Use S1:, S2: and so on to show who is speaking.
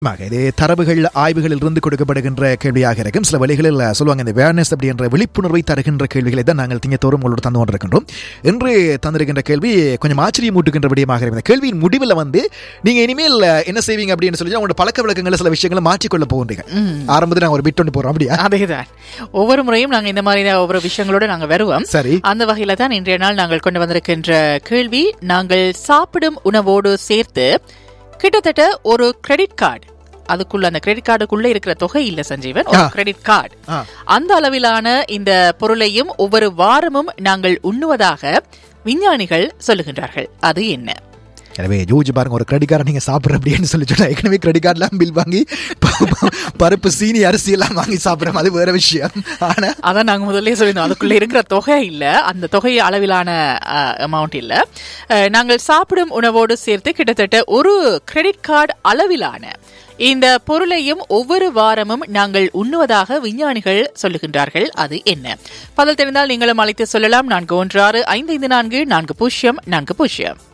S1: நிச்சயமாக இது தரவுகள் ஆய்வுகளில் இருந்து கொடுக்கப்படுகின்ற கேள்வியாக இருக்கும் சில வழிகளில் சொல்லுவாங்க இந்த வேர்னஸ் அப்படின்ற விழிப்புணர்வை தருகின்ற கேள்விகளை தான் நாங்கள் திங்கத்தோறும் உங்களோட தந்து கொண்டிருக்கின்றோம் இன்று தந்திருக்கின்ற கேள்வி கொஞ்சம் ஆச்சரியம் ஊட்டுகின்ற விடயமாக இருக்கும் இந்த கேள்வியின் முடிவில் வந்து நீங்க இனிமேல் என்ன செய்வீங்க அப்படின்னு சொல்லி உங்களோட பழக்க வழக்கங்களை சில விஷயங்களை மாற்றிக்கொள்ள போகின்றீங்க ஆரம்பத்தில் நாங்கள் ஒரு பிட் ஒன்று போறோம் அப்படியா
S2: அதேதான் ஒவ்வொரு முறையும் நாங்க இந்த மாதிரி ஒவ்வொரு விஷயங்களோட நாங்க வருவோம்
S1: சரி
S2: அந்த வகையில தான் இன்றைய நாள் நாங்கள் கொண்டு வந்திருக்கின்ற கேள்வி நாங்கள் சாப்பிடும் உணவோடு சேர்த்து கிட்டத்தட்ட ஒரு கிரெடிட் கார்டு அதுக்குள்ள அந்த கிரெடிட் கார்டுக்குள்ள இருக்கிற தொகை இல்ல சஞ்சீவன் ஒரு
S1: ஆ.
S2: கிரெடிட் கார்டு
S1: ஆ.
S2: அந்த அளவிலான இந்த பொருளையும் ஒவ்வொரு வாரமும் நாங்கள் உண்ணுவதாக விஞ்ஞானிகள் சொல்லுகின்றார்கள் அது என்ன
S1: எனவே யோசிச்சு பாருங்க ஒரு கிரெடிட் கார்டை நீங்க சாப்பிட்ற அப்படின்னு சொல்லி சொன்னா ஏற்கனவே கிரெடிட் கார்டெலாம் பில் வாங்கி ப- ப- பருப்பு சீனி அரிசி எல்லாம் வாங்கி சாப்பிட்றோம் அது வேற விஷயம் ஆனா
S2: அதான் நாங்க முதல்ல சொல்லியிருந்தோம் அதுக்குள்ள இருக்கிற தொகை இல்ல அந்த தொகை அளவிலான அமௌண்ட் இல்ல அஹ், நாங்கள் சாப்பிடும் உணவோடு சேர்த்து கிட்டத்தட்ட ஒரு கிரெடிட் கார்டு அளவிலான இந்த பொருளையும் ஒவ்வொரு வாரமும் நாங்கள் உண்ணுவதாக விஞ்ஞானிகள் சொல்லுகின்றார்கள் அது என்ன பதில் தெரிந்தால் நீங்களும் அழைத்து சொல்லலாம் நான்கு ஒன்று ஆறு ஐந்து ஐந்து நான்கு நான்கு பூஜ்ஜியம் நான்கு பூஜ்ஜியம்